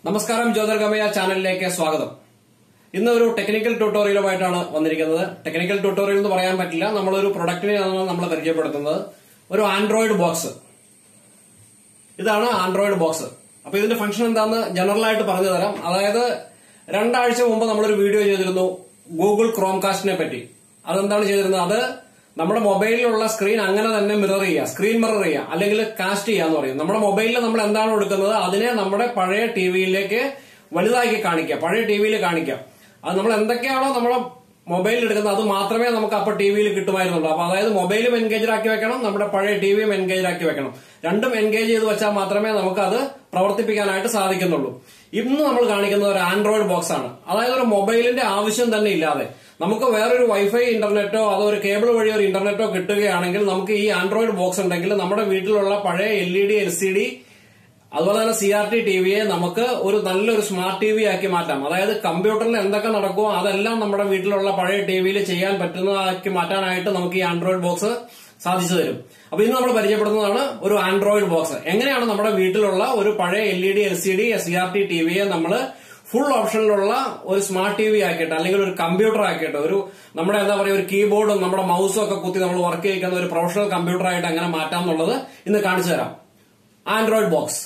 നമസ്കാരം ജ്യോതിർഗമയ ചാനലിലേക്ക് സ്വാഗതം ഇന്ന് ഒരു ടെക്നിക്കൽ ട്യൂട്ടോറിയലുമായിട്ടാണ് വന്നിരിക്കുന്നത് ടെക്നിക്കൽ ട്യൂട്ടോറിയൽ എന്ന് പറയാൻ പറ്റില്ല നമ്മളൊരു പ്രൊഡക്റ്റിനെയാണ് നമ്മൾ പരിചയപ്പെടുത്തുന്നത് ഒരു ആൻഡ്രോയിഡ് ബോക്സ് ഇതാണ് ആൻഡ്രോയിഡ് ബോക്സ് അപ്പൊ ഇതിന്റെ ഫംഗ്ഷൻ എന്താണെന്ന് ജനറൽ ആയിട്ട് പറഞ്ഞു തരാം അതായത് രണ്ടാഴ്ച മുമ്പ് നമ്മളൊരു വീഡിയോ ചെയ്തിരുന്നു ഗൂഗിൾ ക്രോംകാസ്റ്റിനെ പറ്റി അതെന്താണ് ചെയ്തിരുന്നത് അത് നമ്മുടെ മൊബൈലിലുള്ള സ്ക്രീൻ അങ്ങനെ തന്നെ മിറർ ചെയ്യുക സ്ക്രീൻ മിറർ ചെയ്യുക അല്ലെങ്കിൽ കാസ്റ്റ് ചെയ്യുക എന്ന് പറയും നമ്മുടെ മൊബൈലിൽ നമ്മൾ എന്താണ് എടുക്കുന്നത് അതിനെ നമ്മുടെ പഴയ ടി വിയിലേക്ക് വലുതാക്കി കാണിക്കുക പഴയ ടി വിയിൽ കാണിക്കുക അത് നമ്മൾ എന്തൊക്കെയാണോ നമ്മുടെ മൊബൈലിൽ എടുക്കുന്നത് അത് മാത്രമേ നമുക്ക് അപ്പൊ ടി വിയിൽ കിട്ടുമായിരുന്നുള്ളൂ അപ്പൊ അതായത് മൊബൈലും എൻഗേജ് ആക്കി വെക്കണം നമ്മുടെ പഴയ ടി വിയും എൻഗേജ് ആക്കി വെക്കണം രണ്ടും എൻഗേജ് ചെയ്ത് വെച്ചാൽ മാത്രമേ നമുക്ക് അത് പ്രവർത്തിപ്പിക്കാനായിട്ട് സാധിക്കുന്നുള്ളൂ ഇന്ന് നമ്മൾ കാണിക്കുന്നത് ഒരു ആൻഡ്രോയിഡ് ബോക്സ് ആണ് അതായത് ഒരു മൊബൈലിന്റെ ആവശ്യം തന്നെ ഇല്ലാതെ നമുക്ക് വേറൊരു വൈഫൈ ഇന്റർനെറ്റോ അതോ ഒരു കേബിൾ വഴി ഒരു ഇന്റർനെറ്റോ കിട്ടുകയാണെങ്കിൽ നമുക്ക് ഈ ആൻഡ്രോയിഡ് ബോക്സ് ഉണ്ടെങ്കിൽ നമ്മുടെ വീട്ടിലുള്ള പഴയ L E D L C D അതുപോലെ തന്നെ സി ആർ ടി ടി വിയെ നമുക്ക് ഒരു നല്ലൊരു സ്മാർട്ട് ടി വി ആക്കി മാറ്റാം അതായത് കമ്പ്യൂട്ടറിൽ എന്തൊക്കെ നടക്കുമോ അതെല്ലാം നമ്മുടെ വീട്ടിലുള്ള പഴയ ടി വിയിൽ ചെയ്യാൻ പറ്റുന്നതാക്കി മാറ്റാനായിട്ട് നമുക്ക് ഈ ആൻഡ്രോയിഡ് ബോക്സ് സാധിച്ചു തരും അപ്പൊ ഇന്ന് നമ്മൾ പരിചയപ്പെടുന്നതാണ് ഒരു ആൻഡ്രോയിഡ് ബോക്സ് എങ്ങനെയാണ് നമ്മുടെ വീട്ടിലുള്ള ഒരു പഴയ L E D L C D C R T T വിയെ നമ്മൾ ഫുൾ ഓപ്ഷനിലുള്ള ഒരു സ്മാർട്ട് ടി വി ആക്കിയിട്ട് അല്ലെങ്കിൽ ഒരു കമ്പ്യൂട്ടർ ആക്കിയിട്ട് ഒരു നമ്മുടെ എന്താ പറയുക ഒരു കീബോർഡും നമ്മുടെ മൗസും ഒക്കെ കുത്തി നമ്മൾ വർക്ക് ചെയ്യിക്കുന്ന ഒരു പ്രൊഫഷണൽ കമ്പ്യൂട്ടർ ആയിട്ട് എങ്ങനെ മാറ്റാം എന്നുള്ളത് ഇന്ന് കാണിച്ചു തരാം ആൻഡ്രോയിഡ് ബോക്സ്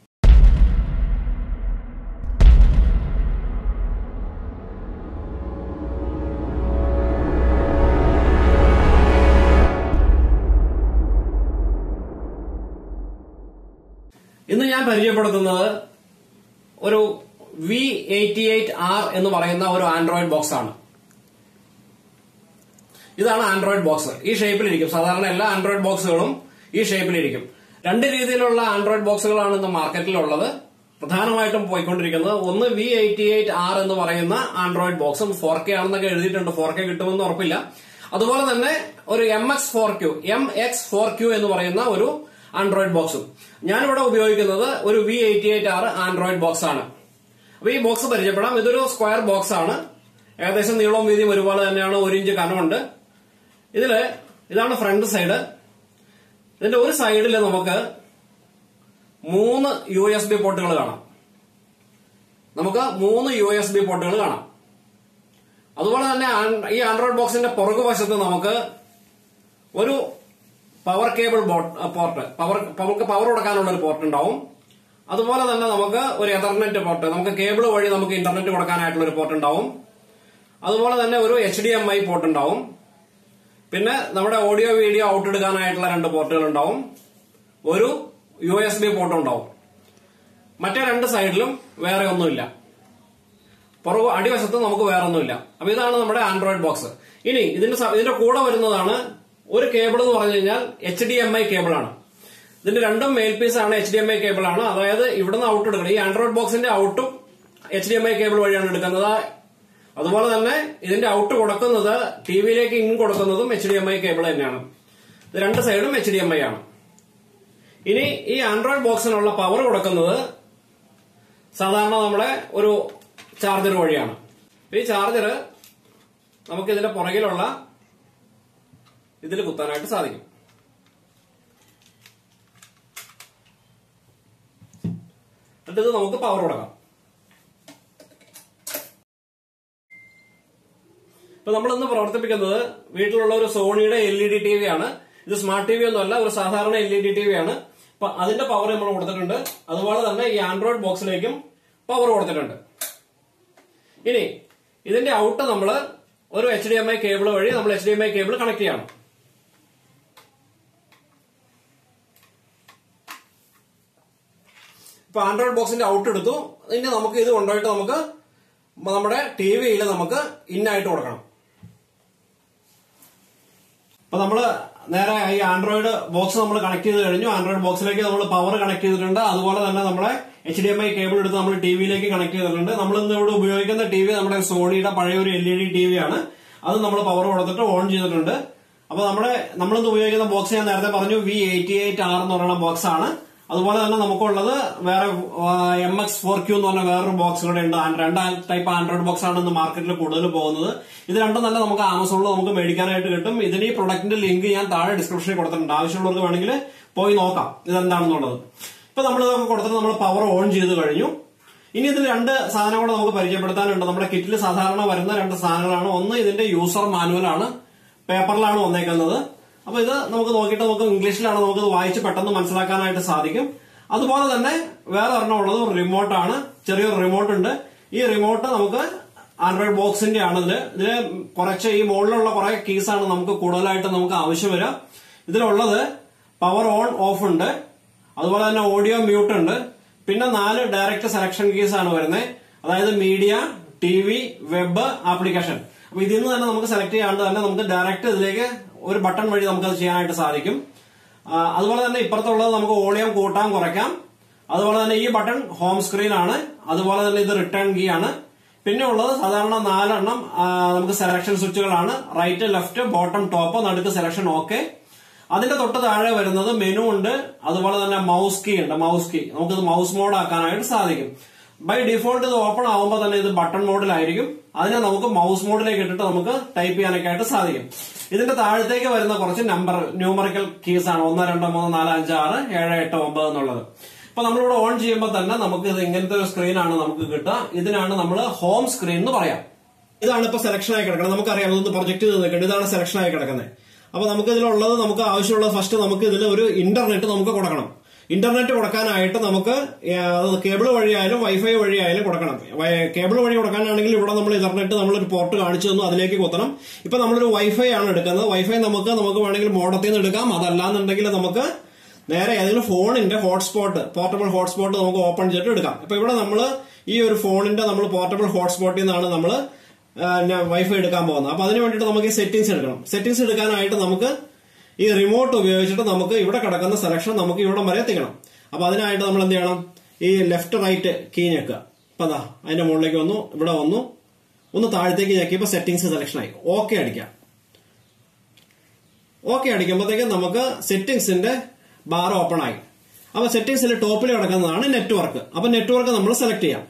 ഇന്ന് ഞാൻ പരിചയപ്പെടുത്തുന്നത് ഒരു വി എയ്റ്റി എയ്റ്റ് ആർ എന്ന് പറയുന്ന ഒരു ആൻഡ്രോയിഡ് ബോക്സ് ആണ് ഇതാണ് ആൻഡ്രോയിഡ് ബോക്സ് ഈ ഷേപ്പിലിരിക്കും സാധാരണ എല്ലാ ആൻഡ്രോയിഡ് ബോക്സുകളും ഈ ഷേപ്പിലിരിക്കും രണ്ട് രീതിയിലുള്ള ആൻഡ്രോയിഡ് ബോക്സുകളാണ് ഇന്ന് മാർക്കറ്റിലുള്ളത് പ്രധാനമായിട്ടും പോയിക്കൊണ്ടിരിക്കുന്നത് ഒന്ന് വി എയ്റ്റി എയ്റ്റ് ആർ എന്ന് പറയുന്ന ആൻഡ്രോയിഡ് ബോക്സും ഫോർ കെ ആണെന്നൊക്കെ എഴുതിയിട്ടുണ്ട് ഫോർ കെ കിട്ടുമെന്ന് ഉറപ്പില്ല അതുപോലെ തന്നെ ഒരു M X four Q M X four Q എന്ന് പറയുന്ന ഒരു ആൻഡ്രോയിഡ് ബോക്സും ഞാനിവിടെ ഉപയോഗിക്കുന്നത് ഒരു V eighty eight R android box ആണ് അപ്പൊ ഈ ബോക്സ് പരിചയപ്പെടാം ഇതൊരു സ്ക്വയർ ബോക്സ് ആണ് ഏകദേശം നീളവും വീതിയും ഒരുപോലെ തന്നെയാണ് ഒരു ഇഞ്ച് കനമുണ്ട് ഇതില് ഇതാണ് ഫ്രണ്ട് സൈഡ് ഇതിന്റെ ഒരു സൈഡിൽ നമുക്ക് മൂന്ന് യു എസ് ബി പോർട്ടുകൾ കാണാം നമുക്ക് മൂന്ന് യു എസ് ബി പോർട്ടുകൾ കാണാം അതുപോലെ തന്നെ ആൻ- ഈ ആൻഡ്രോയിഡ് ബോക്സിന്റെ പുറകുവശത്ത് നമുക്ക് ഒരു പവർ കേബിൾ പോർട്ട് പവർ നമുക്ക് പവർ കൊടുക്കാനുള്ള ഒരു പോർട്ട് ഉണ്ടാവും അതുപോലെ തന്നെ നമുക്ക് ഒരു എതർനെറ്റ് പോർട്ട് നമുക്ക് കേബിൾ വഴി നമുക്ക് ഇന്റർനെറ്റ് കൊടുക്കാനായിട്ടുള്ള ഒരു പോർട്ട് ഉണ്ടാവും അതുപോലെ തന്നെ ഒരു H D M I port ഉണ്ടാവും പിന്നെ നമ്മുടെ ഓഡിയോ വീഡിയോ ഔട്ട് എടുക്കാനായിട്ടുള്ള രണ്ട് പോർട്ടുകൾ ഉണ്ടാവും ഒരു യു എസ് ബി പോർട്ട് ഉണ്ടാവും മറ്റേ രണ്ട് സൈഡിലും വേറെ ഒന്നുമില്ല പുറകു അടിവശത്ത് നമുക്ക് വേറെ ഒന്നുമില്ല അപ്പൊ ഇതാണ് നമ്മുടെ ആൻഡ്രോയിഡ് ബോക്സ് ഇനി ഇതിന്റെ സ- ഇതിന്റെ കൂടെ വരുന്നതാണ് ഒരു കേബിൾ എന്ന് പറഞ്ഞു കഴിഞ്ഞാൽ H D M I cable ആണ് ഇതിന്റെ രണ്ടും മെയിൽ പീസ് ആണ് H D M I cable ആണ് അതായത് ഇവിടുന്ന് ഔട്ട് എടുക്കണം ഈ ആൻഡ്രോയിഡ് ബോക്സിന്റെ ഔട്ടും H D M I cable വഴിയാണ് എടുക്കുന്നത് അതുപോലെ തന്നെ ഇതിന്റെ ഔട്ട് കൊടുക്കുന്നത് ടി വിയിലേക്ക് ഇൻ കൊടുക്കുന്നതും H D M I cable തന്നെയാണ് ഇത് രണ്ട് സൈഡും എച്ച് ഡി എം ഐ ആണ് ഇനി ഈ ആൻഡ്രോയിഡ് ബോക്സിനുള്ള പവർ കൊടുക്കുന്നത് സാധാരണ നമ്മുടെ ഒരു ചാർജർ വഴിയാണ് ഈ ചാർജർ നമുക്ക് ഇതിന്റെ പുറകിലുള്ള ഇതിൽ കുത്താനായിട്ട് സാധിക്കും എന്നിട്ട് ഇത് നമുക്ക് പവർ കൊടുക്കാം ഇപ്പൊ നമ്മൾ ഇന്ന് പ്രവർത്തിപ്പിക്കുന്നത് വീട്ടിലുള്ള ഒരു സോണിയുടെ L E D T V ആണ് ഇത് സ്മാർട്ട് ടി വി ഒന്നുമല്ല ഒരു സാധാരണ L E D T V ആണ് അപ്പൊ അതിന്റെ പവർ നമ്മൾ കൊടുത്തിട്ടുണ്ട് അതുപോലെ തന്നെ ഈ ആൻഡ്രോയിഡ് ബോക്സിലേക്കും പവർ കൊടുത്തിട്ടുണ്ട് ഇനി ഇതിന്റെ ഔട്ട് നമ്മൾ ഒരു H D M I cable വഴി നമ്മൾ H D M I cable connect ചെയ്യണം ഇപ്പൊ ആൻഡ്രോയിഡ് ബോക്സിന്റെ ഔട്ട് എടുത്തു ഇനി നമുക്ക് ഇത് കൊണ്ടുപോയിട്ട് നമുക്ക് നമ്മുടെ ടി വിയിൽ നമുക്ക് ഇന്നായിട്ട് കൊടുക്കണം അപ്പൊ നമ്മള് നേരെ ഈ ആൻഡ്രോയിഡ് ബോക്സ് നമ്മൾ കണക്ട് ചെയ്ത് കഴിഞ്ഞു ആൻഡ്രോയിഡ് ബോക്സിലേക്ക് നമ്മൾ പവർ കണക്ട് ചെയ്തിട്ടുണ്ട് അതുപോലെ തന്നെ നമ്മളെ H D M I cable എടുത്ത് നമ്മൾ ടി വിയിലേക്ക് കണക്ട് ചെയ്തിട്ടുണ്ട് നമ്മൾ ഇന്ന് ഇവിടെ ഉപയോഗിക്കുന്ന ടി വി നമ്മുടെ സോണിയുടെ പഴയ ഒരു L E D T V ആണ് അത് നമ്മൾ പവർ കൊടുത്തിട്ട് ഓൺ ചെയ്തിട്ടുണ്ട് അപ്പൊ നമ്മുടെ നമ്മളിന്ന് ഉപയോഗിക്കുന്ന ബോക്സ് ഞാൻ നേരത്തെ പറഞ്ഞു വി എയ്റ്റി എയ്റ്റ് ആർ എന്ന് പറയുന്ന ബോക്സ് ആണ് അതുപോലെ തന്നെ നമുക്കുള്ളത് വേറെ എം എക്സ് ഫോർ ക്യൂ എന്ന് പറഞ്ഞ വേറൊരു ബോക്സ് കൂടെ ഉണ്ട് ആ രണ്ട് ടൈപ്പ് ആൻഡ്രോയിഡ് ബോക്സ് ആണ് ഇന്ന് മാർക്കറ്റിൽ കൂടുതൽ പോകുന്നത് ഇത് രണ്ടും തന്നെ നമുക്ക് ആമസോണിൽ നമുക്ക് മേടിക്കാനായിട്ട് കിട്ടും ഇതിന് ഈ പ്രൊഡക്റ്റിന്റെ ലിങ്ക് ഞാൻ താഴെ ഡിസ്ക്രിപ്ഷനിൽ കൊടുത്തിട്ടുണ്ട് ആവശ്യമുള്ളവർക്ക് വേണമെങ്കിൽ പോയി നോക്കാം ഇതെന്താണെന്നുള്ളത് ഇപ്പൊ നമ്മൾ ഇതൊക്കെ കൊടുത്തിട്ട് നമ്മൾ പവർ ഓൺ ചെയ്ത് കഴിഞ്ഞു ഇനി ഇതിൽ രണ്ട് സാധനം കൂടെ നമുക്ക് പരിചയപ്പെടുത്താനുണ്ട് നമ്മുടെ കിറ്റിൽ സാധാരണ വരുന്ന രണ്ട് സാധനങ്ങളാണ് ഒന്ന് ഇതിന്റെ യൂസർ മാനുവൽ ആണ് പേപ്പറിലാണ് വന്നേക്കുന്നത് അപ്പൊ ഇത് നമുക്ക് നോക്കിയിട്ട് നമുക്ക് ഇംഗ്ലീഷിലാണ് നമുക്ക് ഇത് വായിച്ച് പെട്ടെന്ന് മനസ്സിലാക്കാനായിട്ട് സാധിക്കും അതുപോലെ തന്നെ വേറെ ഒരെണ്ണം ഉള്ളത് റിമോട്ട് ആണ് ചെറിയൊരു റിമോട്ട് ഉണ്ട് ഈ റിമോട്ട് നമുക്ക് ആൻഡ്രോയിഡ് ബോക്സിന്റെ ആണ് ഇതില് ഇതില് കുറച്ച് ഈ മുകളിലുള്ള കുറെ കീസ് ആണ് നമുക്ക് കൂടുതലായിട്ട് നമുക്ക് ആവശ്യം വരിക ഇതിലുള്ളത് പവർ ഓൺ ഓഫ് ഉണ്ട് അതുപോലെ തന്നെ ഓഡിയോ മ്യൂട്ട് ഉണ്ട് പിന്നെ നാല് ഡയറക്റ്റ് സെലക്ഷൻ കീസ് ആണ് വരുന്നത് അതായത് media T V web application അപ്പൊ ഇതിൽ നിന്ന് തന്നെ നമുക്ക് സെലക്ട് ചെയ്യാണ്ട് തന്നെ നമുക്ക് ഡയറക്റ്റ് ഇതിലേക്ക് ഒരു ബട്ടൺ വഴി നമുക്ക് അത് ചെയ്യാനായിട്ട് സാധിക്കും ആ, അതുപോലെ തന്നെ ഇപ്പുറത്തുള്ളത് നമുക്ക് വോളിയം കൂട്ടാം കുറയ്ക്കാം അതുപോലെ തന്നെ ഈ ബട്ടൺ ഹോം സ്ക്രീൻ ആണ് അതുപോലെ തന്നെ ഇത് റിട്ടേൺ കീ ആണ് പിന്നെ ഉള്ളത് സാധാരണ നാലെണ്ണം ആ, നമുക്ക് സെലക്ഷൻ സ്വിച്ചുകളാണ് റൈറ്റ് ലെഫ്റ്റ് ബോട്ടം ടോപ്പ് നടുക്ക് സെലക്ഷൻ ഓക്കെ അതിന്റെ തൊട്ട് താഴെ വരുന്നത് മെനു ഉണ്ട് അതുപോലെ തന്നെ മൗസ് കീ ഉണ്ട് മൗസ് കീ നമുക്കിത് മൗസ് മോഡ് ആക്കാനായിട്ട് സാധിക്കും ബൈ ഡിഫോൾട്ട് ഇത് ഓപ്പൺ ആവുമ്പോൾ തന്നെ ഇത് ബട്ടൺ മോഡിലായിരിക്കും അതിനെ നമുക്ക് മൗസ് മോഡിലേക്ക് ഇട്ടിട്ട് നമുക്ക് ടൈപ്പ് ചെയ്യാനൊക്കെ ആയിട്ട് സാധിക്കും ഇതിന്റെ താഴത്തേക്ക് വരുന്ന കുറച്ച് നമ്പർ ന്യൂമറിക്കൽ കീസ് ആണ് ഒന്ന് രണ്ട് മൂന്ന് നാല് അഞ്ച് ആറ് ഏഴ് എട്ട് ഒമ്പത് എന്നുള്ളത് അപ്പൊ നമ്മളിവിടെ ഓൺ ചെയ്യുമ്പോൾ തന്നെ നമുക്ക് ഇത് ഇങ്ങനത്തെ ഒരു സ്ക്രീനാണ് നമുക്ക് കിട്ടുക ഇതിനാണ് നമ്മൾ ഹോം സ്ക്രീൻ എന്ന് പറയാം ഇതാണ് ഇപ്പൊ സെലക്ഷൻ ആയി കിടക്കുന്നത് നമുക്കറിയാം ഇതൊന്ന് പ്രൊജക്ട് ചെയ്ത് നിൽക്കുന്നത് ഇതാണ് സെലക്ഷൻ ആയി കിടക്കുന്നത് അപ്പൊ നമുക്ക് ഇതിലുള്ളത് നമുക്ക് ആവശ്യമുള്ളത് ഫസ്റ്റ് നമുക്ക് ഇതിൽ ഒരു ഇന്റർനെറ്റ് നമുക്ക് കൊടുക്കണം ഇന്റർനെറ്റ് കൊടുക്കാനായിട്ട് നമുക്ക് കേബിൾ വഴിയായാലും വൈഫൈ വഴിയായാലും കൊടുക്കണം കേബിൾ വഴി കൊടുക്കാനാണെങ്കിൽ ഇവിടെ നമ്മൾ ഇന്റർനെറ്റ് നമ്മളൊരു പോർട്ട് കാണിച്ചു തന്നു അതിലേക്ക് കുത്തണം ഇപ്പൊ നമ്മളൊരു വൈഫൈ ആണ് എടുക്കുന്നത് വൈഫൈ നമുക്ക് നമുക്ക് വേണമെങ്കിൽ മോഡത്തിൽ നിന്ന് എടുക്കാം അതല്ലാന്നുണ്ടെങ്കിൽ നമുക്ക് നേരെ ഏതെങ്കിലും ഫോണിന്റെ ഹോട്ട്സ്പോട്ട് പോർട്ടബിൾ ഹോട്ട്സ്പോട്ട് നമുക്ക് ഓപ്പൺ ചെയ്തിട്ട് എടുക്കാം ഇപ്പൊ ഇവിടെ നമ്മൾ ഈ ഒരു ഫോണിന്റെ നമ്മൾ പോർട്ടബിൾ ഹോട്ട്സ്പോട്ടിൽ നിന്നാണ് നമ്മൾ വൈഫൈ എടുക്കാൻ പോകുന്നത് അപ്പൊ അതിന് വേണ്ടിയിട്ട് നമുക്ക് ഈ സെറ്റിംഗ്സ് എടുക്കണം സെറ്റിംഗ്സ് എടുക്കാനായിട്ട് നമുക്ക് ഈ റിമോട്ട് ഉപയോഗിച്ചിട്ട് നമുക്ക് ഇവിടെ കിടക്കുന്ന സെലക്ഷൻ നമുക്ക് ഇവിടം വരെ എത്തിക്കണം അപ്പൊ അതിനായിട്ട് നമ്മൾ എന്ത് ചെയ്യണം ഈ ലെഫ്റ്റ് റൈറ്റ് കീ ഞെക്കുക അപ്പൊ അതാ അതിന്റെ മുകളിലേക്ക് വന്നു ഇവിടെ വന്നു ഒന്ന് താഴത്തേക്ക് ഞെക്കിയപ്പോ സെറ്റിംഗ്സ് സെലക്ഷൻ ആയി ഓക്കെ അടിക്കാം ഓക്കെ അടിക്കുമ്പോഴത്തേക്കും നമുക്ക് സെറ്റിംഗ്സിന്റെ ബാർ ഓപ്പൺ ആയി അപ്പൊ സെറ്റിംഗ്സിൽ ടോപ്പിൽ കിടക്കുന്നതാണ് നെറ്റ്വർക്ക് അപ്പൊ നെറ്റ്വർക്ക് നമ്മൾ സെലക്ട് ചെയ്യാം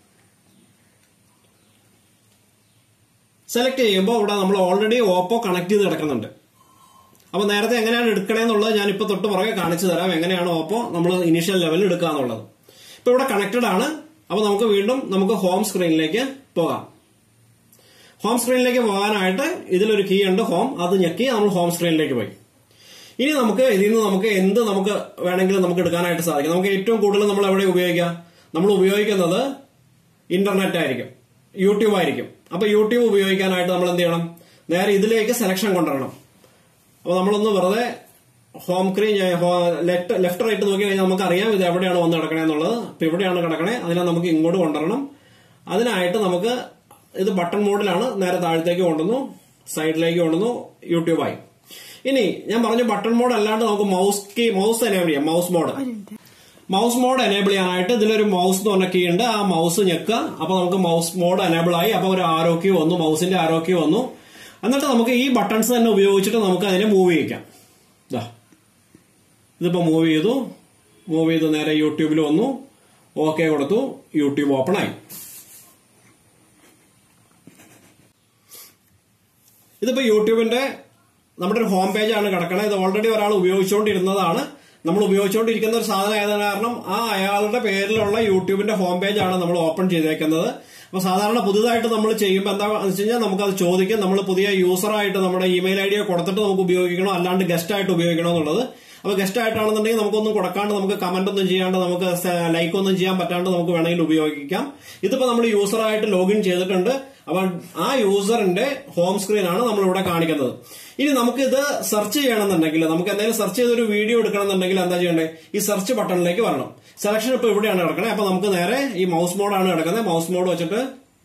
സെലക്ട് ചെയ്യുമ്പോൾ ഇവിടെ നമ്മൾ ഓൾറെഡി ഓപ്പോ കണക്ട് ചെയ്ത് കിടക്കുന്നുണ്ട് അപ്പൊ നേരത്തെ എങ്ങനെയാണ് എടുക്കണേന്നുള്ളത് ഞാൻ ഇപ്പൊ തൊട്ട് പുറകെ കാണിച്ചു തരാം എങ്ങനെയാണ് ഓപ്പോ നമ്മൾ ഇനീഷ്യൽ ലെവലിൽ എടുക്കുക എന്നുള്ളത് ഇപ്പൊ ഇവിടെ കണക്റ്റഡ് ആണ് അപ്പൊ നമുക്ക് വീണ്ടും നമുക്ക് ഹോം സ്ക്രീനിലേക്ക് പോകാം ഹോം സ്ക്രീനിലേക്ക് പോകാനായിട്ട് ഇതിലൊരു കീ ഉണ്ട് ഹോം അത് ഞെക്കി നമ്മൾ ഹോം സ്ക്രീനിലേക്ക് പോയി ഇനി നമുക്ക് ഇതിൽ നിന്ന് നമുക്ക് എന്ത് നമുക്ക് വേണമെങ്കിലും നമുക്ക് എടുക്കാനായിട്ട് സാധിക്കും നമുക്ക് ഏറ്റവും കൂടുതൽ നമ്മൾ എവിടെ ഉപയോഗിക്കാം നമ്മൾ ഉപയോഗിക്കുന്നത് ഇന്റർനെറ്റ് ആയിരിക്കും യൂട്യൂബ് ആയിരിക്കും അപ്പൊ യൂട്യൂബ് ഉപയോഗിക്കാനായിട്ട് നമ്മൾ എന്ത് ചെയ്യണം നേരെ ഇതിലേക്ക് സെലക്ഷൻ കൊണ്ടുവരണം അപ്പൊ നമ്മളൊന്ന് വെറുതെ home screen left left right നോക്കി കഴിഞ്ഞാൽ നമുക്ക് അറിയാം ഇത് എവിടെയാണ് വന്ന് കിടക്കണേ എന്നുള്ളത് അപ്പൊ ഇവിടെയാണ് കിടക്കണേ അതിനെ നമുക്ക് ഇങ്ങോട്ട് കൊണ്ടുവരണം അതിനായിട്ട് നമുക്ക് ഇത് ബട്ടൺ മോഡിലാണ് നേരെ താഴത്തേക്ക് കൊണ്ടുവന്നു സൈഡിലേക്ക് കൊണ്ടുവന്നു യൂട്യൂബായി ഇനി ഞാൻ പറഞ്ഞു ബട്ടൺ മോഡ് അല്ലാണ്ട് നമുക്ക് മൗസ് കീ മൗസ് എനേബിൾ ചെയ്യാം mouse mode mouse mode enable ചെയ്യാനായിട്ട് ഇതിലൊരു മൗസ് എന്ന് പറഞ്ഞ കീ ഉണ്ട് ആ മൗസ് ഞെക്കുക അപ്പൊ നമുക്ക് മൗസ് മോഡ് എനേബിൾ ആയി അപ്പൊ ഒരു ആരോ കീ വന്നു മൗസിന്റെ ആരോ കീ വന്നു എന്നിട്ട് നമുക്ക് ഈ ബട്ടൺസ് തന്നെ ഉപയോഗിച്ചിട്ട് നമുക്ക് അതിനെ മൂവ് ചെയ്യിക്കാം ദാ ഇതിപ്പോ മൂവ് ചെയ്തു മൂവ് ചെയ്ത് നേരെ യൂട്യൂബിൽ വന്നു ഓക്കെ കൊടുത്തു യൂട്യൂബ് ഓപ്പൺ ആയി ഇതിപ്പോ യൂട്യൂബിന്റെ നമ്മുടെ ഒരു ഹോം പേജ് ആണ് കിടക്കണത് ഇത് ഓൾറെഡി ഒരാൾ ഉപയോഗിച്ചുകൊണ്ടിരുന്നതാണ് നമ്മൾ ഉപയോഗിച്ചുകൊണ്ടിരിക്കുന്ന ഒരു സാധനം ആയത് കാരണം ആ അയാളുടെ പേരിലുള്ള യൂട്യൂബിന്റെ ഹോം പേജ് ആണ് നമ്മൾ ഓപ്പൺ ചെയ്തേക്കുന്നത് അപ്പൊ സാധാരണ പുതുതായിട്ട് നമ്മൾ ചെയ്യുമ്പോൾ എന്താ വെച്ച് കഴിഞ്ഞാൽ നമുക്ക് അത് ചോദിക്കും നമ്മൾ പുതിയ യൂസറായിട്ട് നമ്മുടെ ഇമെയിൽ ഐ ഡി കൊടുത്തിട്ട് നമുക്ക് ഉപയോഗിക്കണോ അല്ലാണ്ട് ഗസ്റ്റ് ആയിട്ട് ഉപയോഗിക്കണോ എന്നുള്ളത് അപ്പൊ ഗസ്റ്റ് ആയിട്ടാണെന്നുണ്ടെങ്കിൽ നമുക്കൊന്നും കൊടുക്കാണ്ട് നമുക്ക് കമന്റ് ഒന്നും ചെയ്യാണ്ട് നമുക്ക് ലൈക്ക് ഒന്നും ചെയ്യാൻ പറ്റാണ്ട് നമുക്ക് വേണമെങ്കിൽ ഉപയോഗിക്കാം ഇതിപ്പോ നമ്മൾ യൂസറായിട്ട് ലോഗിൻ ചെയ്തിട്ടുണ്ട് അപ്പൊ ആ യൂസറിന്റെ ഹോം സ്ക്രീൻ ആണ് നമ്മൾ ഇവിടെ കാണിക്കുന്നത് ഇനി നമുക്ക് ഇത് സെർച്ച് ചെയ്യണമെന്നുണ്ടെങ്കിൽ നമുക്ക് എന്തെങ്കിലും സെർച്ച് ചെയ്തൊരു വീഡിയോ എടുക്കണമെന്നുണ്ടെങ്കിൽ എന്താ ചെയ്യണ്ടേ ഈ സെർച്ച് ബട്ടണിലേക്ക് വരണം സെലക്ഷൻ ഇപ്പൊ ഇവിടെയാണ് കിടക്കണേ അപ്പൊ നമുക്ക് നേരെ ഈ മൗസ് മോഡാണ് കിടക്കുന്നത് മൗസ് മോഡ് വെച്ചിട്ട്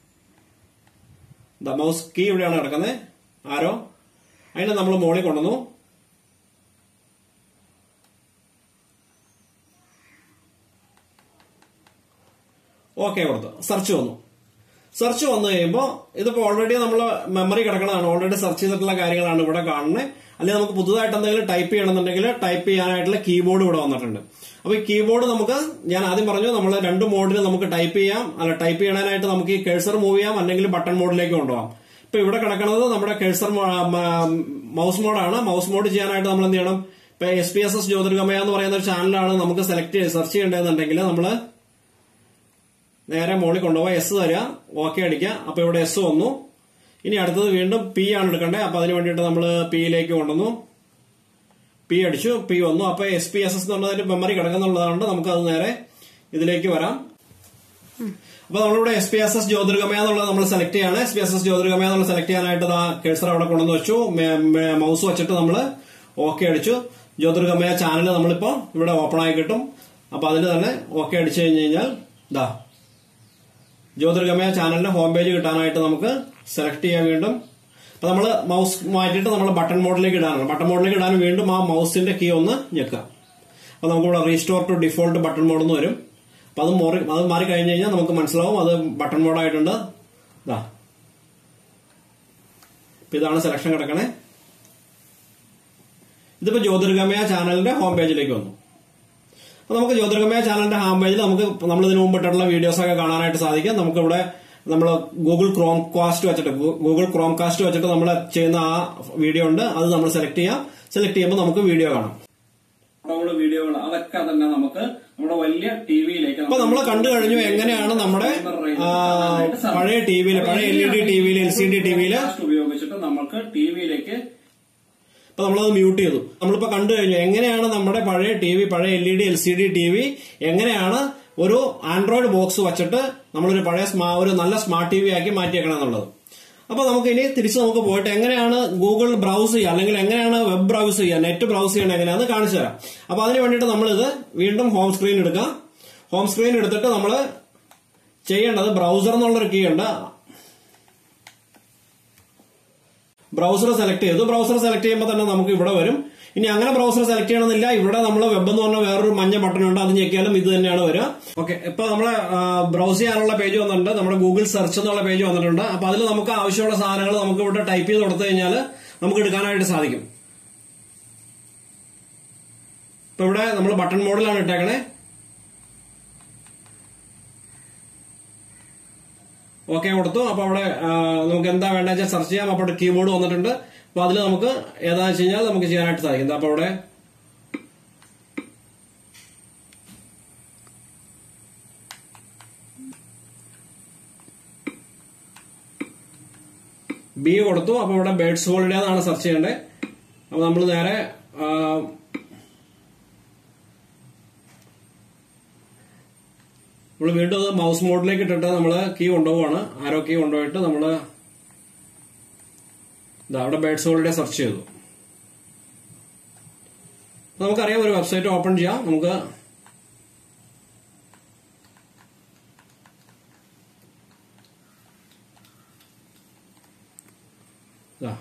മൗസ് കീ ഇവിടെയാണ് കിടക്കുന്നത് ആരോ അതിനെ നമ്മൾ മോളിൽ കൊണ്ടുവന്നു ഓക്കെ കൊടുത്തു സെർച്ച് വന്നു സെർച്ച് വന്നു കഴിയുമ്പോൾ ഇതിപ്പോ ഓൾറെഡി നമ്മൾ മെമ്മറി കിടക്കണതാണ് ഓൾറെഡി സെർച്ച് ചെയ്തിട്ടുള്ള കാര്യങ്ങളാണ് ഇവിടെ കാണുന്നത് അല്ലെങ്കിൽ നമുക്ക് പുതുതായിട്ട് എന്തെങ്കിലും ടൈപ്പ് ചെയ്യണമെന്നുണ്ടെങ്കിൽ ടൈപ്പ് ചെയ്യാനായിട്ടുള്ള കീബോർഡ് ഇവിടെ വന്നിട്ടുണ്ട് അപ്പൊ ഈ കീബോർഡ് നമുക്ക് ഞാൻ ആദ്യം പറഞ്ഞു നമ്മൾ രണ്ട് മോഡിൽ നമുക്ക് ടൈപ്പ് ചെയ്യാം അല്ല ടൈപ്പ് ചെയ്യാനായിട്ട് നമുക്ക് ഈ കേഴ്സർ മൂവ് ചെയ്യാം അല്ലെങ്കിൽ ബട്ടൺ മോഡിലേക്ക് കൊണ്ടുപോകാം ഇപ്പൊ ഇവിടെ കിടക്കുന്നത് നമ്മുടെ കേഴ്സർ മൗസ് മോഡാണ് മൗസ് മോഡ് ചെയ്യാനായിട്ട് നമ്മൾ എന്ത് ചെയ്യണം ഇപ്പൊ S P S S Jyothirgamaya എന്ന് പറയുന്ന ഒരു ചാനലാണ് നമുക്ക് സെലക്ട് സെർച്ച് ചെയ്യേണ്ടതെന്നുണ്ടെങ്കിൽ നമ്മള് നേരെ മുകളിൽ കൊണ്ടുപോകാം എസ് തരിക ഓക്കെ അടിക്കുക അപ്പൊ ഇവിടെ എസ് വന്നു ഇനി അടുത്തത് വീണ്ടും പി ആണ് എടുക്കേണ്ടത് അപ്പൊ അതിന് വേണ്ടിയിട്ട് നമ്മൾ പിയിലേക്ക് കൊണ്ടുവന്നു പി അടിച്ചു പി വന്നു അപ്പൊ എസ് പി എസ് എസ് എന്ന് പറഞ്ഞതിൽ മെമ്മറി കിടക്കുന്നുള്ളതുകൊണ്ട് നമുക്ക് അത് നേരെ ഇതിലേക്ക് വരാം അപ്പൊ നമ്മളിവിടെ S P S S Jyothirgamaya എന്നുള്ളത് നമ്മൾ സെലക്ട് ചെയ്യാണ് S P S S Jyothirgamaya എന്നുള്ള സെലക്ട് ചെയ്യാനായിട്ട് ആ കേഴ്സർ അവിടെ കൊണ്ടുവന്ന് വെച്ചു മൗസ് വെച്ചിട്ട് നമ്മൾ ഓക്കെ അടിച്ചു ജ്യോതിർഗമയ ചാനൽ നമ്മളിപ്പോ ഇവിടെ ഓപ്പൺ ആയി കിട്ടും അപ്പൊ അതിന് തന്നെ ഓക്കെ അടിച്ചു കഴിഞ്ഞ് കഴിഞ്ഞാൽ ഇതാ ജ്യോതിർഗമയ ചാനലിന്റെ ഹോം പേജ് കിട്ടാനായിട്ട് നമുക്ക് സെലക്ട് ചെയ്യാൻ വീണ്ടും അപ്പൊ നമ്മൾ മൗസ് മാറ്റിയിട്ട് നമ്മൾ ബട്ടൺ മോഡിലേക്ക് ഇടാനാണ് ബട്ടൺ മോഡിലേക്ക് ഇടാൻ വീണ്ടും ആ മൗസിന്റെ കീ ഒന്ന് ഞെക്കുക അപ്പൊ നമുക്കിവിടെ restore to default button mode എന്ന് വരും അപ്പൊ അത് മാറി അത് മാറി കഴിഞ്ഞ് കഴിഞ്ഞാൽ നമുക്ക് മനസ്സിലാവും അത് ബട്ടൺ മോഡായിട്ടുണ്ട് ഇതാ അപ്പൊ ഇതാണ് സെലക്ഷൻ കിടക്കണേ ഇതിപ്പോ ജ്യോതിർഗമയ ചാനലിന്റെ ഹോം പേജിലേക്ക് വന്നു അപ്പൊ നമുക്ക് ജ്യോതിർഗമയ ചാനലിന്റെ ഹോം പേജിൽ നമുക്ക് നമ്മൾ ഇതിനു മുമ്പ് ഇട്ടിട്ടുള്ള വീഡിയോസ് ഒക്കെ കാണാനായിട്ട് സാധിക്കും നമുക്ക് ഇവിടെ നമ്മൾ ഗൂഗിൾ ക്രോം കാസ്റ്റ് വെച്ചിട്ട് ഗൂഗിൾ ക്രോം കാസ്റ്റ് വെച്ചിട്ട് നമ്മൾ ചെയ്യുന്ന ആ വീഡിയോ ഉണ്ട് അത് നമ്മൾ സെലക്ട് ചെയ്യാം സെലക്ട് ചെയ്യുമ്പോൾ നമുക്ക് വീഡിയോ കാണാം വീഡിയോകൾ അതൊക്കെ തന്നെ നമുക്ക് നമ്മുടെ വലിയ ടിവിയിലേക്ക് അപ്പൊ നമ്മൾ കണ്ടു കഴിഞ്ഞു എങ്ങനെയാണ് നമ്മുടെ ആ, പഴയ ടിവിയിൽ പഴയ എൽ ഇ ഡി ടിവിയിൽ എൽ സി ഡി ടിവിയിൽ ഉപയോഗിച്ചിട്ട് നമുക്ക് ടിവിയിലേക്ക് ഇപ്പൊ നമ്മളത് മ്യൂട്ട് ചെയ്തു നമ്മളിപ്പോ കണ്ടു കഴിഞ്ഞു എങ്ങനെയാണ് നമ്മുടെ പഴയ ടി വി പഴയ L E D L C D T V എങ്ങനെയാണ് ഒരു ആൻഡ്രോയിഡ് ബോക്സ് വെച്ചിട്ട് നമ്മളൊരു പഴയ സ്മാ- ഒരു നല്ല സ്മാർട്ട് ടി വി ആക്കി മാറ്റിയേക്കണം എന്നുള്ളത് അപ്പൊ നമുക്ക് ഇനി തിരിച്ച് നമുക്ക് പോയിട്ട് എങ്ങനെയാണ് ഗൂഗിൾ ബ്രൗസ് ചെയ്യുക അല്ലെങ്കിൽ എങ്ങനെയാണ് വെബ് ബ്രൗസ് ചെയ്യുക നെറ്റ് ബ്രൗസ് ചെയ്യണം എങ്ങനെയാണെന്ന് കാണിച്ചു തരാം അപ്പൊ അതിന് വേണ്ടിയിട്ട് നമ്മളിത് വീണ്ടും ഹോം സ്ക്രീൻ എടുക്കുക ഹോം സ്ക്രീൻ എടുത്തിട്ട് നമ്മൾ ചെയ്യേണ്ടത് ബ്രൗസർ എന്നുള്ളൊരു കീ ഉണ്ട് ബ്രൗസർ സെലക്ട് ചെയ്തു ബ്രൗസർ സെലക്ട് ചെയ്യുമ്പോൾ തന്നെ നമുക്ക് ഇവിടെ വരും ഇനി അങ്ങനെ ബ്രൗസർ സെലക്ട് ചെയ്യണമെന്നില്ല ഇവിടെ നമ്മൾ വെബ് എന്ന് പറഞ്ഞ വേറൊരു മഞ്ഞ ബട്ടൺ ഉണ്ട് അത് ഞെക്കിയാലും ഇത് തന്നെയാണ് വരിക ഓക്കെ ഇപ്പൊ നമ്മള് ബ്രൗസ് ചെയ്യാനുള്ള പേജ് വന്നിട്ടുണ്ട് നമ്മുടെ ഗൂഗിൾ സെർച്ച് എന്നുള്ള പേജ് വന്നിട്ടുണ്ട് അപ്പൊ അതിൽ നമുക്ക് ആവശ്യമുള്ള സാധനങ്ങൾ നമുക്ക് ഇവിടെ ടൈപ്പ് ചെയ്ത് കൊടുത്തു കഴിഞ്ഞാൽ നമുക്ക് എടുക്കാനായിട്ട് സാധിക്കും ഇപ്പൊ ഇവിടെ നമ്മൾ ബട്ടൺ മോഡിലാണ് ഇട്ടേക്കണേ ഓക്കെ കൊടുത്തു അപ്പൊ അവിടെ ആ, നമുക്ക് എന്താ വേണ്ടത് വെച്ചാൽ സെർച്ച് ചെയ്യാം അപ്പോൾ കീബോർഡ് വന്നിട്ടുണ്ട് അപ്പൊ അതിൽ നമുക്ക് ഏതാണെന്ന് വെച്ച് കഴിഞ്ഞാൽ നമുക്ക് ചെയ്യാനായിട്ട് സാധിക്കും ദാ അപ്പൊ അവിടെ ബി കൊടുത്തു അപ്പൊ ഇവിടെ ബേഡ്സ് ഹോളിഡേ എന്നാണ് സെർച്ച് ചെയ്യേണ്ടത് അപ്പൊ നമ്മൾ നേരെ ആ, നമ്മൾ വീണ്ടും അത് മൗസ് മോഡിലേക്ക് ഇട്ടിട്ട് നമ്മൾ കീ കൊണ്ടുപോവാണ് ആരോ കീ കൊണ്ടുപോയിട്ട് നമ്മൾ അവിടെ ബേഡ്സ് ഹോളിഡേ സെർച്ച് ചെയ്തു അപ്പൊ നമുക്കറിയാം ഒരു വെബ്സൈറ്റ് ഓപ്പൺ ചെയ്യാം നമുക്ക് ഇതാ.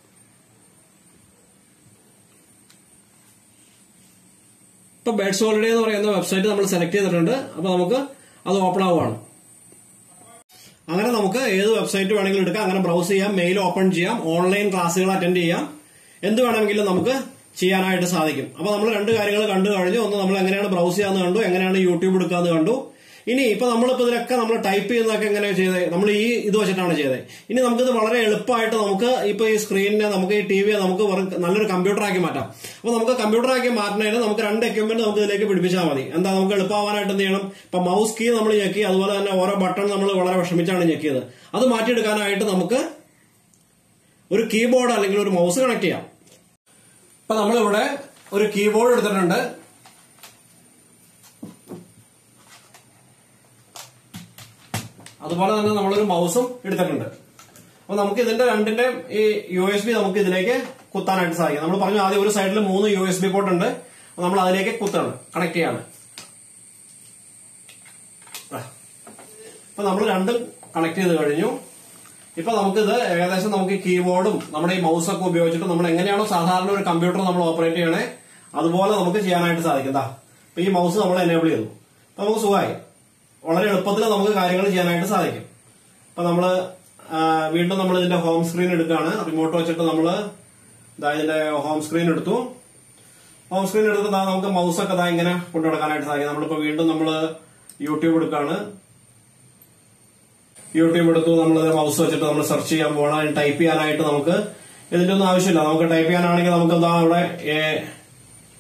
ഇപ്പൊ ബേഡ്സ് ഹോളിഡേ എന്ന് പറയുന്ന വെബ്സൈറ്റ് നമ്മൾ സെലക്ട് ചെയ്തിട്ടുണ്ട് അപ്പൊ നമുക്ക് അത് ഓപ്പൺ ആവുകയാണ് അങ്ങനെ നമുക്ക് ഏത് വെബ്സൈറ്റ് വേണമെങ്കിലും എടുക്കാം അങ്ങനെ ബ്രൗസ് ചെയ്യാം മെയിൽ ഓപ്പൺ ചെയ്യാം ഓൺലൈൻ ക്ലാസ്സുകൾ അറ്റൻഡ് ചെയ്യാം എന്ത് വേണമെങ്കിലും നമുക്ക് ചെയ്യാനായിട്ട് സാധിക്കും അപ്പൊ നമ്മൾ രണ്ട് കാര്യങ്ങൾ കണ്ടു കഴിഞ്ഞു ഒന്ന് നമ്മൾ എങ്ങനെയാണ് ബ്രൗസ് ചെയ്യാന്ന് കണ്ടു എങ്ങനെയാണ് യൂട്യൂബ് എടുക്കാന്ന് കണ്ടു ഇനി ഇപ്പൊ നമ്മളിപ്പോ ഇതിലൊക്കെ നമ്മൾ ടൈപ്പ് ചെയ്യുന്നതൊക്കെ എങ്ങനെയാണ് ചെയ്തത് നമ്മൾ ഈ ഇത് വെച്ചിട്ടാണ് ചെയ്തത് ഇനി നമുക്കിത് വളരെ എളുപ്പമായിട്ട് നമുക്ക് ഇപ്പൊ ഈ സ്ക്രീനിനെ നമുക്ക് ഈ ടി വിയെ നമുക്ക് വെറും നല്ലൊരു കമ്പ്യൂട്ടർ ആക്കി മാറ്റാം അപ്പൊ നമുക്ക് കമ്പ്യൂട്ടർ ആക്കി മാറ്റുന്നതിന് നമുക്ക് രണ്ട് എക്യുപ്മെന്റ് നമുക്ക് ഇതിലേക്ക് പിടിപ്പിച്ചാൽ മതി എന്താ നമുക്ക് എളുപ്പമാവാനായിട്ട് എന്ത് ചെയ്യണം ഇപ്പൊ മൗസ് കീ നമ്മൾ ഞെക്കി അതുപോലെ തന്നെ ഓരോ ബട്ടൺ നമ്മൾ വളരെ വിഷമിച്ചാണ് ഞെക്കിയത് അത് മാറ്റിയെടുക്കാനായിട്ട് നമുക്ക് ഒരു കീബോർഡ് അല്ലെങ്കിൽ ഒരു മൗസ് കണക്ട് ചെയ്യാം ഇപ്പൊ നമ്മളിവിടെ ഒരു കീബോർഡ് എടുത്തിട്ടുണ്ട് അതുപോലെ തന്നെ നമ്മളൊരു മൗസും എടുത്തിട്ടുണ്ട് അപ്പൊ നമുക്ക് ഇതിന്റെ രണ്ടിന്റെ ഈ യു എസ് ബി നമുക്ക് ഇതിലേക്ക് കുത്താനായിട്ട് സാധിക്കും നമ്മൾ പറഞ്ഞു ആദ്യം ഒരു സൈഡിൽ മൂന്ന് യു എസ് ബി പോർട്ട് ഉണ്ട് അപ്പൊ നമ്മൾ അതിലേക്ക് കുത്താണ് കണക്ട് ചെയ്യാണ് ആ. അപ്പൊ നമ്മൾ രണ്ടും കണക്ട് ചെയ്ത് കഴിഞ്ഞു ഇപ്പൊ നമുക്കിത് ഏകദേശം നമുക്ക് ഈ കീബോർഡും നമ്മുടെ ഈ മൗസൊക്കെ ഉപയോഗിച്ചിട്ട് നമ്മൾ എങ്ങനെയാണോ സാധാരണ ഒരു കമ്പ്യൂട്ടർ നമ്മൾ ഓപ്പറേറ്റ് ചെയ്യണേ അതുപോലെ നമുക്ക് ചെയ്യാനായിട്ട് സാധിക്കും ദാ ഇപ്പൊ ഈ മൗസ് നമ്മൾ എനേബിൾ ചെയ്തു അപ്പൊ നമുക്ക് സുഖമായി വളരെ എളുപ്പത്തിൽ നമുക്ക് കാര്യങ്ങൾ ചെയ്യാനായിട്ട് സാധിക്കും അപ്പൊ നമ്മള് ആ, വീണ്ടും നമ്മൾ ഇതിന്റെ ഹോം സ്ക്രീൻ എടുക്കുകയാണ് റിമോട്ട് വെച്ചിട്ട് നമ്മള് ഇതാ ഇതിന്റെ ഹോം സ്ക്രീൻ എടുത്തു ഹോം സ്ക്രീൻ എടുത്ത് ദാ നമുക്ക് മൗസ് ഒക്കെ ദാ ഇങ്ങനെ കൊണ്ടു നടക്കാനായിട്ട് സാധിക്കും നമ്മളിപ്പോ വീണ്ടും നമ്മള് യൂട്യൂബ് എടുക്കുകയാണ് യൂട്യൂബ് എടുത്തു നമ്മൾ മൗസ് വെച്ചിട്ട് നമ്മൾ സെർച്ച് ചെയ്യാൻ പോകണം ടൈപ്പ് ചെയ്യാനായിട്ട് നമുക്ക് ഇതിന്റെ ഒന്നും ആവശ്യമില്ല നമുക്ക് ടൈപ്പ് ചെയ്യാനാണെങ്കിൽ നമുക്ക് എന്താ അവിടെ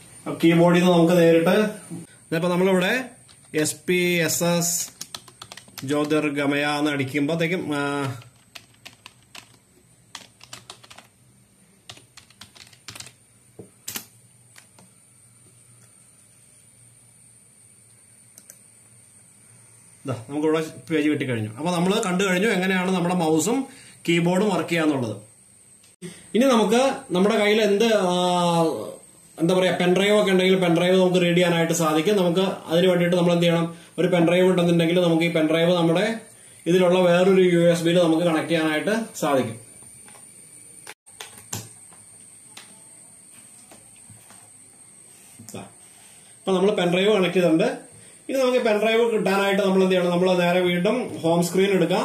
കീബോർഡിൽ നിന്ന് നമുക്ക് നേരിട്ട് ഇതിപ്പോ നമ്മളിവിടെ S P S S Jyothirgamaya എന്ന് അടിക്കുമ്പോഴത്തേക്കും ആ, ദാ, നമുക്കിവിടെ പേജ് കിട്ടിക്കഴിഞ്ഞു അപ്പൊ നമ്മൾ കണ്ടു കഴിഞ്ഞു എങ്ങനെയാണ് നമ്മുടെ മൗസും കീബോർഡും വർക്ക് ചെയ്യാന്നുള്ളത് ഇനി നമുക്ക് നമ്മുടെ കയ്യിൽ എന്ത് ആ, എന്താ പറയാ പെൻഡ്രൈവ് ഒക്കെ ഉണ്ടെങ്കിൽ പെൻഡ്രൈവ് നമുക്ക് റീഡ് ചെയ്യാനായിട്ട് സാധിക്കും നമുക്ക് അതിന് വേണ്ടിയിട്ട് നമ്മൾ എന്ത് ചെയ്യണം ഒരു പെൻഡ്രൈവ് ഉണ്ടെന്നുണ്ടെങ്കിൽ നമുക്ക് ഈ പെൻഡ്രൈവ് നമ്മുടെ ഇതിലുള്ള വേറൊരു യു എസ് ബിയിൽ നമുക്ക് കണക്ട് ചെയ്യാനായിട്ട് സാധിക്കും ദാ. അപ്പൊ നമ്മൾ പെൻഡ്രൈവ് കണക്ട് ചെയ്തിട്ടുണ്ട് ഇനി നമുക്ക് പെൻഡ്രൈവ് കിട്ടാനായിട്ട് നമ്മൾ എന്ത് ചെയ്യണം നമ്മൾ നേരെ വീണ്ടും ഹോം സ്ക്രീൻ എടുക്കാം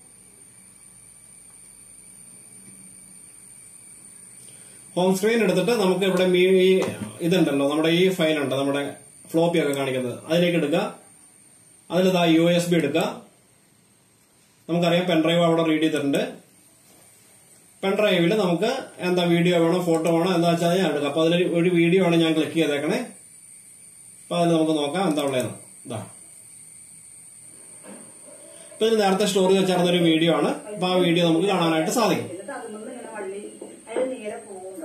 ഹോം സ്ക്രീൻ എടുത്തിട്ട് നമുക്ക് ഇവിടെ മീ- ഈ ഇതുണ്ടല്ലോ നമ്മുടെ ഈ ഫയൽ ഉണ്ട് നമ്മുടെ ഫ്ലോപ്പി ഒക്കെ കാണിക്കുന്നത് അതിലേക്ക് എടുക്കുക അതിൽ ഇതാ യു എസ് ബി എടുക്കുക നമുക്കറിയാം പെൻഡ്രൈവ് അവിടെ റീഡ് ചെയ്തിട്ടുണ്ട് പെൻഡ്രൈവിൽ നമുക്ക് എന്താ വീഡിയോ വേണോ ഫോട്ടോ വേണോ എന്താ വെച്ചാൽ ഞാൻ എടുക്കാം അപ്പൊ അതിൽ ഒരു വീഡിയോ ആണ് ഞാൻ ക്ലിക്ക് ചെയ്തേക്കണേ അപ്പൊ അതിൽ നമുക്ക് നോക്കാം എന്താ ഉള്ളതെന്ന് ഇതാ ഇപ്പൊ ഇത് നേരത്തെ സ്റ്റോറി വെച്ചാർന്ന ഒരു വീഡിയോ ആണ് അപ്പൊ ആ വീഡിയോ നമുക്ക് കാണാനായിട്ട് സാധിക്കും എന്നിട്ട് അതുകൊണ്ട് ഇങ്ങനെ വള്ളി അതിന് നേരെ പോകുന്നുണ്ടോ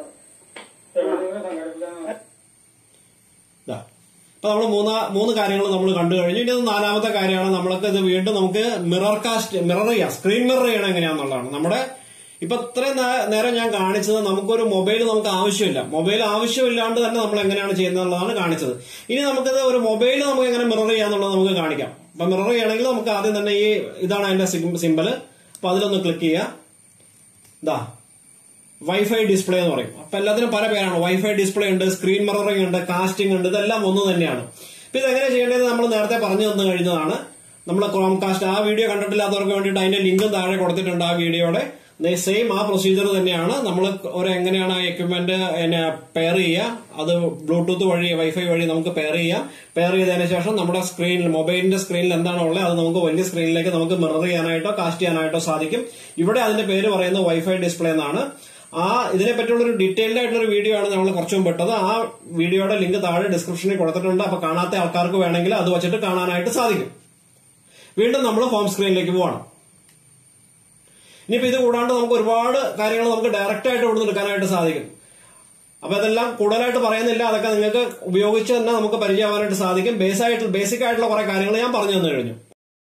ഇതാ. അപ്പൊ നമ്മൾ മൂന്ന് മൂന്ന് കാര്യങ്ങൾ നമ്മൾ കണ്ടു കഴിഞ്ഞു ഇനി ഇത് നാലാമത്തെ കാര്യമാണ് നമ്മൾക്ക് ഇത് വീണ്ടും നമുക്ക് മിറർ കാസ്റ്റ് മിറർ ചെയ്യാം സ്ക്രീൻ മിറർ ചെയ്യണം എങ്ങനെയാന്നുള്ളതാണ് നമ്മുടെ ഇപ്പൊ ഇത്രയും നേ- നേരം ഞാൻ കാണിച്ചത് നമുക്കൊരു മൊബൈൽ നമുക്ക് ആവശ്യമില്ല മൊബൈൽ ആവശ്യമില്ലാണ്ട് തന്നെ നമ്മൾ എങ്ങനെയാണ് ചെയ്യുന്നതാണ് കാണിച്ചത് ഇനി നമുക്കിത് ഒരു മൊബൈൽ നമുക്ക് എങ്ങനെ മിറർ ചെയ്യാന്നുള്ളത് നമുക്ക് കാണിക്കാം അപ്പൊ മിറർ ചെയ്യണമെങ്കിൽ നമുക്ക് ആദ്യം തന്നെ ഈ ഇതാണ് അതിന്റെ സിമ്പിള് അപ്പൊ അതിലൊന്ന് ക്ലിക്ക് ചെയ്യാം ഇതാ വൈഫൈ ഡിസ്പ്ലേ എന്ന് പറയും അപ്പൊ എല്ലാത്തിനും പല പേരാണ് വൈഫൈ ഡിസ്പ്ലേ ഉണ്ട് സ്ക്രീൻ മിററിംഗ് ഉണ്ട് കാസ്റ്റിംഗ് ഉണ്ട് ഇതെല്ലാം ഒന്ന് തന്നെയാണ് അപ്പൊ ഇതെങ്ങനെ ചെയ്യേണ്ടത് നമ്മൾ നേരത്തെ പറഞ്ഞു തന്നു കഴിഞ്ഞതാണ് നമ്മൾ ക്രോം കാസ്റ്റ് ആ വീഡിയോ കണ്ടിട്ടില്ലാത്തവർക്ക് വേണ്ടിയിട്ട് അതിന്റെ ലിങ്കും താഴെ കൊടുത്തിട്ടുണ്ട് ആ വീഡിയോയുടെ സെയിം ആ പ്രൊസീജിയർ തന്നെയാണ് നമ്മൾ ഒരു എങ്ങനെയാണ് ആ എക്യുപ്മെന്റ് പെയർ ചെയ്യുക അത് ബ്ലൂടൂത്ത് വഴി വൈഫൈ വഴി നമുക്ക് പെയർ ചെയ്യാം പെയർ ചെയ്തതിനു ശേഷം നമ്മുടെ സ്ക്രീനിൽ മൊബൈലിന്റെ സ്ക്രീനിൽ എന്താണോ ഉള്ളത് അത് നമുക്ക് വലിയ സ്ക്രീനിലേക്ക് നമുക്ക് മിറർ ചെയ്യാനായിട്ടോ കാസ്റ്റ് ചെയ്യാനായിട്ടോ സാധിക്കും ഇവിടെ അതിന്റെ പേര് പറയുന്നത് വൈഫൈ ഡിസ്പ്ലേ എന്നാണ് ആ ഇതിനെ പറ്റിയുള്ള ഒരു ഡീറ്റെയിൽഡ് ആയിട്ടുള്ള ഒരു വീഡിയോ ആണ് നമ്മൾ കുറച്ചു മുമ്പ് ഇട്ടത് ആ വീഡിയോയുടെ ലിങ്ക് താഴെ ഡിസ്ക്രിപ്ഷനിൽ കൊടുത്തിട്ടുണ്ട് അപ്പൊ കാണാത്ത ആൾക്കാർക്ക് വേണമെങ്കിൽ അത് വെച്ചിട്ട് കാണാനായിട്ട് സാധിക്കും വീണ്ടും നമ്മൾ ഹോം സ്ക്രീനിലേക്ക് പോവാണ് ഇനിയിപ്പോ ഇത് കൂടാണ്ട് നമുക്ക് ഒരുപാട് കാര്യങ്ങൾ നമുക്ക് ഡയറക്റ്റ് ആയിട്ട് ഇവിടുന്ന് എടുക്കാനായിട്ട് സാധിക്കും അപ്പൊ ഇതെല്ലാം കൂടുതലായിട്ട് പറയുന്നില്ല അതൊക്കെ നിങ്ങൾക്ക് ഉപയോഗിച്ച് തന്നെ നമുക്ക് പരിചയമാവാനായിട്ട് സാധിക്കും ബേസ് ആയിട്ട് ബേസിക് ആയിട്ടുള്ള കുറെ കാര്യങ്ങൾ ഞാൻ പറഞ്ഞു തന്നു കഴിഞ്ഞു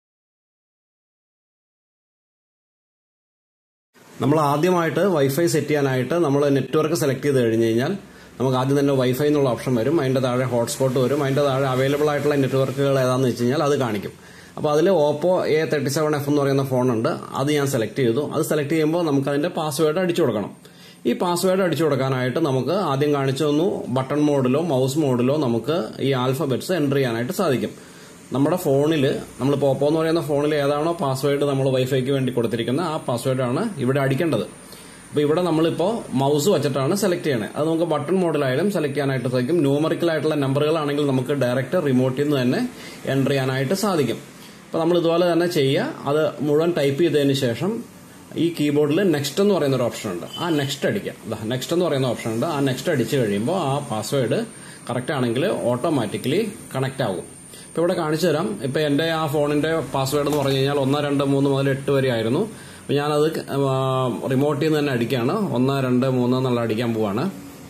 നമ്മൾ ആദ്യമായിട്ട് വൈഫൈ സെറ്റ് ചെയ്യാനായിട്ട് നമ്മൾ നെറ്റ്വർക്ക് സെലക്ട് ചെയ്ത് കഴിഞ്ഞ് കഴിഞ്ഞാൽ നമുക്ക് ആദ്യം തന്നെ വൈഫൈ എന്നുള്ള ഓപ്ഷൻ വരും അതിന്റെ താഴെ ഹോട്ട്സ്പോട്ട് വരും അതിന്റെ താഴെ അവൈലബിൾ ആയിട്ടുള്ള നെറ്റ്വർക്കുകൾ ഏതാണെന്ന് വെച്ച് കഴിഞ്ഞാൽ അത് കാണിക്കും അപ്പോൾ അതിൽ Oppo A thirty seven F എന്ന് പറയുന്ന ഫോണുണ്ട് അത് ഞാൻ സെലക്ട് ചെയ്തു അത് സെലക്ട് ചെയ്യുമ്പോൾ നമുക്ക് അതിന്റെ പാസ്വേഡ് അടിച്ചു കൊടുക്കണം ഈ പാസ്വേഡ് അടിച്ചു കൊടുക്കാനായിട്ട് നമുക്ക് ആദ്യം കാണിച്ചു തന്നു ബട്ടൺ മോഡിലോ മൗസ് മോഡിലോ നമുക്ക് ഈ ആൽഫബറ്റ്സ് എൻ്റർ ചെയ്യാനായിട്ട് സാധിക്കും നമ്മുടെ ഫോണിൽ നമ്മൾ പോപ്പോ എന്ന് പറയുന്ന ഫോണിൽ ഏതാണോ പാസ്വേഡ് നമ്മൾ വൈഫൈക്ക് വേണ്ടി കൊടുത്തിരിക്കുന്നത് ആ പാസ്വേഡാണ് ഇവിടെ അടിക്കേണ്ടത് അപ്പോൾ ഇവിടെ നമ്മളിപ്പോൾ മൗസ് വെച്ചിട്ടാണ് സെലക്ട് ചെയ്യണത് അത് നമുക്ക് ബട്ടൺ മോഡിലായാലും സെലക്ട് ചെയ്യാനായിട്ട് സാധിക്കും ന്യൂമറിക്കൽ ആയിട്ടുള്ള നമ്പറുകളാണെങ്കിൽ നമുക്ക് ഡയറക്റ്റ് റിമോട്ടിൽ നിന്ന് തന്നെ എൻ്റർ ചെയ്യാനായിട്ട് സാധിക്കും അപ്പോൾ നമ്മൾ ഇതുപോലെ തന്നെ ചെയ്യുക അത് മുഴുവൻ ടൈപ്പ് ചെയ്തതിന് ശേഷം ഈ കീബോർഡിൽ നെക്സ്റ്റ് എന്ന് പറയുന്ന ഒരു ഓപ്ഷൻ ഉണ്ട് ആ നെക്സ്റ്റ് അടിക്കുക നെക്സ്റ്റ് എന്ന് പറയുന്ന ഓപ്ഷൻ ഉണ്ട് ആ നെക്സ്റ്റ് അടിച്ചു കഴിയുമ്പോൾ ആ പാസ്വേഡ് കറക്റ്റ് ആണെങ്കിൽ ഓട്ടോമാറ്റിക്കലി കണക്ട് ആകും ഇപ്പൊ ഇവിടെ കാണിച്ചു തരാം ഇപ്പൊ എന്റെ ആ ഫോണിന്റെ പാസ്വേഡ് എന്ന് പറഞ്ഞു കഴിഞ്ഞാൽ ഒന്ന് രണ്ട് മൂന്ന് മുതൽ എട്ട് വരെ ആയിരുന്നു അപ്പൊ ഞാനത് റിമോട്ടിൽ നിന്ന് തന്നെ അടിക്കുകയാണ് ഒന്ന് രണ്ട് മൂന്ന് എന്നുള്ള അടിക്കാൻ പോവാണ്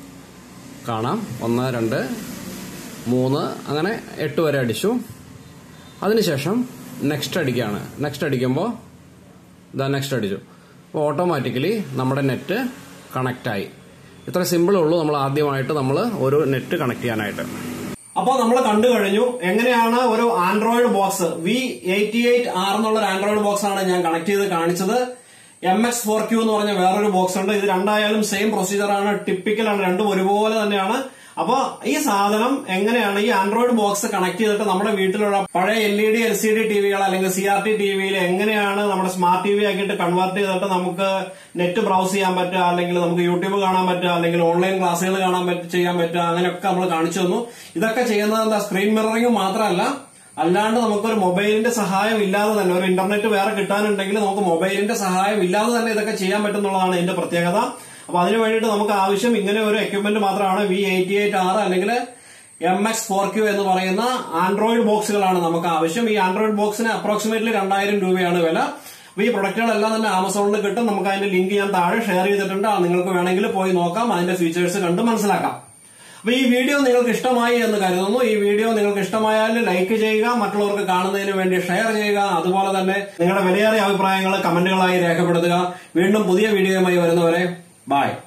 കാണാം ഒന്ന് രണ്ട് മൂന്ന് അങ്ങനെ എട്ട് വരെ അടിച്ചു അതിനുശേഷം നെക്സ്റ്റ് അടിക്കുകയാണ് നെക്സ്റ്റ് അടിക്കുമ്പോൾ ഇതാ നെക്സ്റ്റ് അടിച്ചു അപ്പോൾ ഓട്ടോമാറ്റിക്കലി നമ്മുടെ നെറ്റ് കണക്റ്റ് ആയി ഇത്ര സിമ്പിളേ ഉള്ളൂ നമ്മൾ ആദ്യമായിട്ട് നമ്മൾ ഒരു നെറ്റ് കണക്ട് ചെയ്യാനായിട്ട് അപ്പോൾ നമ്മൾ കണ്ടു കഴിഞ്ഞു എങ്ങനെയാണ് ഒരു Android box V eighty eight R എന്നുള്ള ഒരു ആൻഡ്രോയിഡ് ബോക്സ് ആണ് ഞാൻ കണക്ട് ചെയ്ത് കാണിച്ചത് എം എക്സ് ഫോർ ക്യൂ എന്ന് പറഞ്ഞ വേറൊരു ബോക്സ് ഉണ്ട് ഇത് രണ്ടായാലും സെയിം പ്രൊസീജിയർ ആണ് ടിപ്പിക്കൽ ആണ് രണ്ടും ഒരുപോലെ തന്നെയാണ് അപ്പൊ ഈ സാധനം എങ്ങനെയാണ് ഈ ആൻഡ്രോയിഡ് ബോക്സ് കണക്ട് ചെയ്തിട്ട് നമ്മുടെ വീട്ടിലുള്ള പഴയ L E D L C D ടിവികൾ അല്ലെങ്കിൽ സി ആർ ടി ടിവിയിൽ എങ്ങനെയാണ് നമ്മുടെ സ്മാർട്ട് ടി വി ആക്കിയിട്ട് കൺവേർട്ട് ചെയ്തിട്ട് നമുക്ക് നെറ്റ് ബ്രൗസ് ചെയ്യാൻ പറ്റുക അല്ലെങ്കിൽ നമുക്ക് യൂട്യൂബ് കാണാൻ പറ്റുക അല്ലെങ്കിൽ ഓൺലൈൻ ക്ലാസ്സുകൾ കാണാൻ പറ്റുക ചെയ്യാൻ പറ്റുക അങ്ങനെയൊക്കെ നമ്മൾ കാണിച്ചു തന്നു ഇതൊക്കെ ചെയ്യുന്നത് എന്താ സ്ക്രീൻ മിററിംഗ് മാത്രമല്ല അല്ലാണ്ട് നമുക്കൊരു മൊബൈലിന്റെ സഹായം ഇല്ലാതെ തന്നെ ഒരു ഇന്റർനെറ്റ് വേറെ കിട്ടാനുണ്ടെങ്കിൽ നമുക്ക് മൊബൈലിന്റെ സഹായം ഇല്ലാതെ തന്നെ ഇതൊക്കെ ചെയ്യാൻ പറ്റുന്നുള്ളതാണ് ഇതിന്റെ പ്രത്യേകത അപ്പൊ അതിന് വേണ്ടിയിട്ട് നമുക്ക് ആവശ്യം ഇങ്ങനെ ഒരു എക്യുപ്മെന്റ് മാത്രമാണ് വി എയ്റ്റി എയ്റ്റ് ആർ അല്ലെങ്കിൽ എം എക്സ് ഫോർ ക്യൂ എന്ന് പറയുന്ന ആൻഡ്രോയിഡ് ബോക്സുകളാണ് നമുക്ക് ആവശ്യം ഈ ആൻഡ്രോയിഡ് ബോക്സിന് അപ്രോക്സിമേറ്റ്ലി രണ്ടായിരം രൂപയാണ് വില അപ്പൊ ഈ പ്രൊഡക്റ്റുകളെല്ലാം തന്നെ ആമസോണിൽ കിട്ടും നമുക്ക് അതിന്റെ ലിങ്ക് ഞാൻ താഴെ ഷെയർ ചെയ്തിട്ടുണ്ട് അത് നിങ്ങൾക്ക് വേണമെങ്കിൽ പോയി നോക്കാം അതിന്റെ ഫീച്ചേഴ്സ് കണ്ട് മനസ്സിലാക്കാം അപ്പൊ ഈ വീഡിയോ നിങ്ങൾക്ക് ഇഷ്ടമായി എന്ന് കരുതുന്നു ഈ വീഡിയോ നിങ്ങൾക്ക് ഇഷ്ടമായാൽ ലൈക്ക് ചെയ്യുക മറ്റുള്ളവർക്ക് കാണുന്നതിന് വേണ്ടി ഷെയർ ചെയ്യുക അതുപോലെ തന്നെ നിങ്ങളുടെ വിലയേറിയ അഭിപ്രായങ്ങൾ കമന്റുകളായി രേഖപ്പെടുത്തുക വീണ്ടും പുതിയ വീഡിയോയുമായി വരുന്നവരെ ബൈ